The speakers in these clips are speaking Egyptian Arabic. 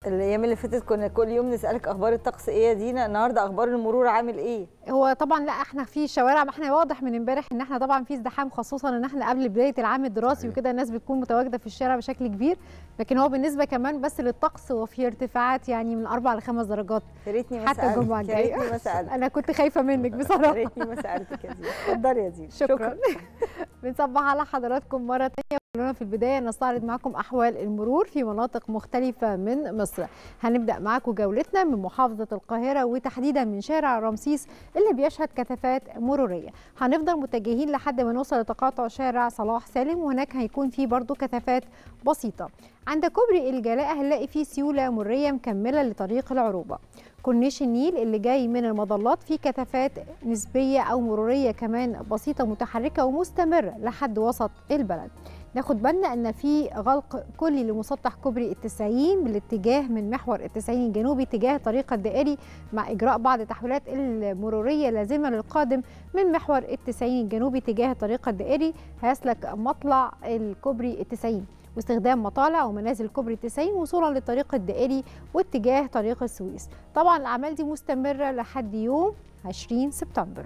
الايام اللي فاتت كنا كل يوم نسالك اخبار الطقس ايه يا دينا النهارده اخبار المرور عامل ايه هو طبعا لا احنا في شوارع ما احنا واضح من امبارح ان احنا طبعا في ازدحام خصوصا ان احنا قبل بدايه العام الدراسي صحيح. وكده الناس بتكون متواجده في الشارع بشكل كبير لكن هو بالنسبه كمان بس للطقس هو في ارتفاعات يعني من اربع لخمس درجات يا ريتني ما حتى سالتك الجمعه يا الجايه ريتني ما سالتك انا كنت خايفه منك يا بصراحه ريتني ما سالتك يا دينا اتفضلي يا دينا شكرا بنصبح على حضراتكم مرة تانية خلونا في البداية نستعرض معكم أحوال المرور في مناطق مختلفة من مصر هنبدأ معاكم جولتنا من محافظة القاهرة وتحديدا من شارع رمسيس اللي بيشهد كثافات مرورية هنفضل متجهين لحد ما نوصل لتقاطع شارع صلاح سالم وهناك هيكون فيه برضو كثافات بسيطة عند كوبري الجلاء هنلاقي فيه سيولة مرية مكملة لطريق العروبة كورنيش النيل اللي جاي من المظلات فيه كثافات نسبية أو مرورية كمان بسيطة متحركة ومستمرة لحد وسط البلد ناخد بالنا ان في غلق كلي لمسطح كوبري التسعين بالاتجاه من محور التسعين الجنوبي تجاه الطريق الدائري مع اجراء بعض التحويلات المروريه لازمه للقادم من محور التسعين الجنوبي تجاه الطريق الدائري هيسلك مطلع الكوبري التسعين واستخدام مطالع ومنازل كوبري التسعين وصولا للطريق الدائري واتجاه طريق السويس طبعا الاعمال دي مستمره لحد يوم 20 سبتمبر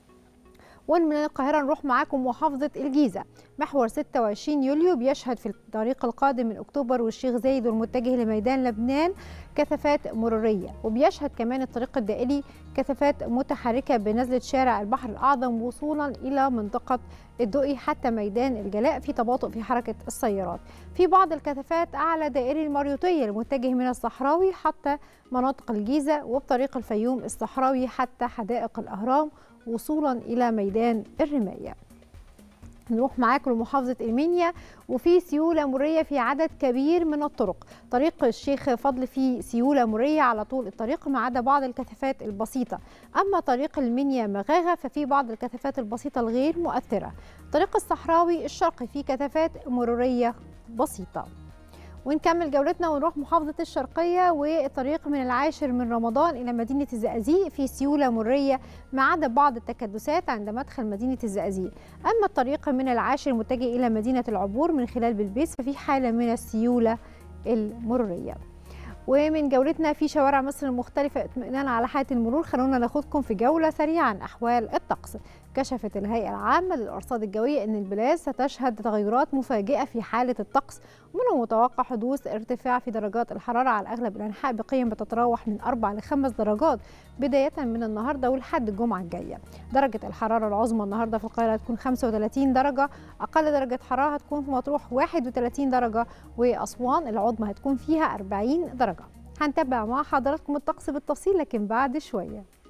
ومن القاهرة نروح معاكم محافظة الجيزة محور 26 يوليو بيشهد في الطريق القادم من أكتوبر والشيخ زايد والمتجه لميدان لبنان كثافات مرورية وبيشهد كمان الطريق الدائري كثافات متحركة بنزلة شارع البحر الأعظم وصولا إلى منطقة الدقي حتى ميدان الجلاء في تباطؤ في حركة السيارات في بعض الكثافات أعلى دائري المريوطية المتجه من الصحراوي حتى مناطق الجيزة وبطريق الفيوم الصحراوي حتى حدائق الأهرام وصولا إلى ميدان الرماية نروح معاكم لمحافظة المنيا وفي سيولة مرية في عدد كبير من الطرق طريق الشيخ فضل فيه سيولة مرية على طول الطريق ما عدا بعض الكثافات البسيطة أما طريق المنيا مغاغة ففي بعض الكثافات البسيطة الغير مؤثرة طريق الصحراوي الشرقي فيه كثافات مرورية بسيطة ونكمل جولتنا ونروح محافظة الشرقية والطريق من العاشر من رمضان إلى مدينة الزقازيق في سيولة مرية ما عدا بعض التكدسات عند مدخل مدينة الزقازيق أما الطريق من العاشر متجه إلى مدينة العبور من خلال بلبيس ففي حالة من السيولة المرورية ومن جولتنا في شوارع مصر المختلفة اطمئنان على حالة المرور خلونا ناخدكم في جولة سريعة عن أحوال الطقس كشفت الهيئة العامة للأرصاد الجوية أن البلاد ستشهد تغيرات مفاجئة في حالة الطقس ومن المتوقع حدوث ارتفاع في درجات الحرارة على أغلب الأنحاء بقيم بتتراوح من 4 ل 5 درجات بداية من النهاردة ولحد الجمعة الجاية درجة الحرارة العظمى النهاردة في القاهرة هتكون 35 درجة أقل درجة حرارة هتكون في مطروح 31 درجة وأسوان العظمى هتكون فيها 40 درجة هنتابع مع حضراتكم الطقس بالتفصيل لكن بعد شوية